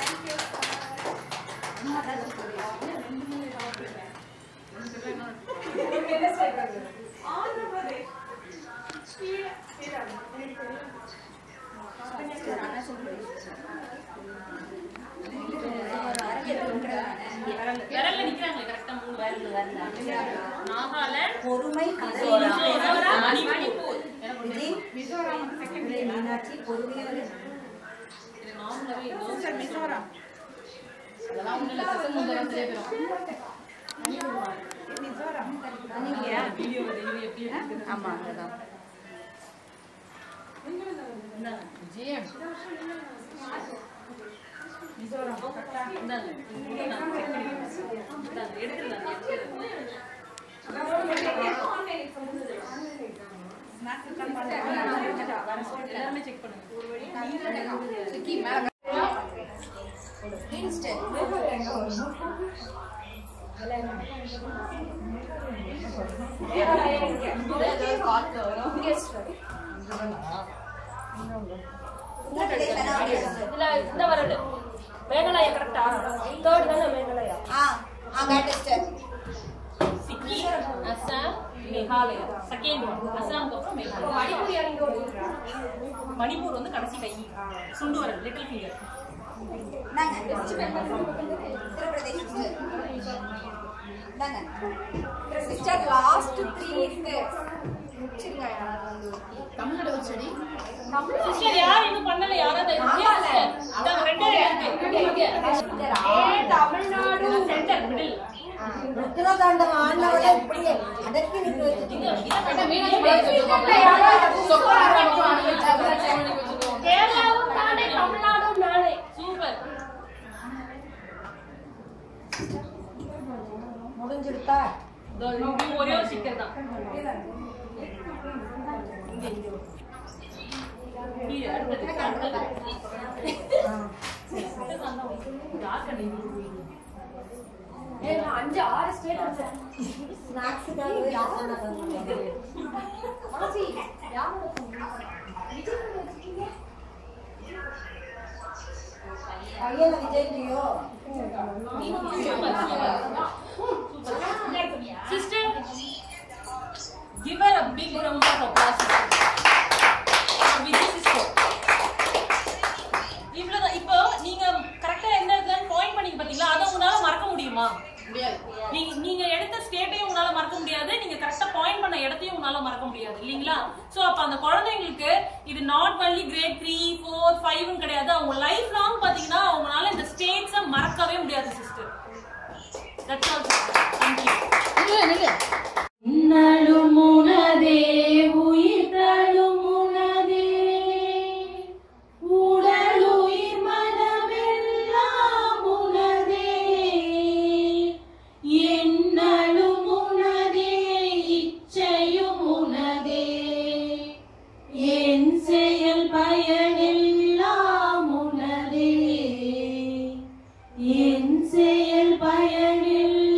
விரல்ல நிக்கிறாங்களே கரெக்டா மூணு விரல் நாகாலாந்து பொறுமை மிசோரம், மணிப்பூர் மீனாட்சி பொறுமையாக இது நார்மலாவே மிசோரம் அதெல்லாம் ஒண்ணும் இல்ல சிசு முந்த வந்துட்டே போயிடும் வீடியோ டெய்லி எப்படி இருக்குது ஆமா அதுதான் விஜயம் இந்தாங்க. இந்தாங்க, check பண்ணிக்கோங்க. இந்தாங்க, எடுத்துடலாம், எடுத்துடலாம். எல்லாருமே செக் பண்ணுங்க சுக்கி மேல இதுல இந்த வரடு மேகலாயா கரெக்டா தேர்ட் தானே மேகலாயா சிக்கிம் அசாம் மேகாலயா செகண்ட் ஒன் அசாம்க்கு அப்புறம் மேகாலயா மணிப்பூர் இறங்கி வருது மணிப்பூர் வந்து கடைசி கை சுண்டு வரல் little finger sister last three இருக்கு முடிச்சிருங்க தமிழ்நாடு ஒரு செடி சிஸ்டர் யார் இன்னும் பண்ணல யாராவது இந்தாங்க ரெண்டே ரெண்டு இருக்கு ஏ தமிழ்நாடு சென்டர் மிடில் உத்தரகாண்டம் ஆண்டவரை இப்படி அதற்கு நீங்க வச்சுட்டீங்க மீனாட்சி வச்சிருக்கோம் சொக்கோட வச்சிருக்கோம் கேரளாவும் நானே தமிழ்நாடும் நானே சூப்பர் முடிஞ்சிருக்கா ஒரே ஒரு ஸ்டிக்கர் தான் கீழே, அடுத்தது, அடுத்தது. நான் தான் யார் கண்டிப்பா ஏய், நான் அஞ்சு ஆறு ஸ்டேட் வச்சேன் ஸ்நாக்ஸுக்காகவே யோசனை பண்ணுறேன் மனசி யாரோட phone? விஜய் phone வச்சிருக்கீங்க? பையனை விஜய்லையோ sister give her a big round of applause Vijay sister இவ்வளவுதான் இப்போ நீங்க கரெக்டா எந்த இடத்துல பாயிண்ட் பண்ணீங்க பாத்தீங்களா அதை உங்களால மறக்க முடியுமா நீங்க நீங்க எடுத்த ஸ்டேட்டையும் உங்களால மறக்க முடியாது நீங்க கரெக்டா பாயிண்ட் பண்ண இடத்தையும் உங்களால மறக்க முடியாது இல்லீங்களா சோ அப்ப அந்த குழந்தைங்களுக்கு இது not only great three four five கிடையாது அவங்க லைஃப் லாங் பாத்தீங்கன்னா அவங்களால இந்த ஸ்டேட்ஸை மறக்கவே முடியாது சிஸ்டர் தட்ஸ் ஆல் தேங்க்யூ உன்னலும் உனதே உயிர் தழும் உனதே உடலுயிர் மனமெல்லாம் உனதே என்னலும் உனதே இச்சையும் உனதே என் செயல் பயனெல்லாம் உனதே என் செயல் பயனெல்லாம்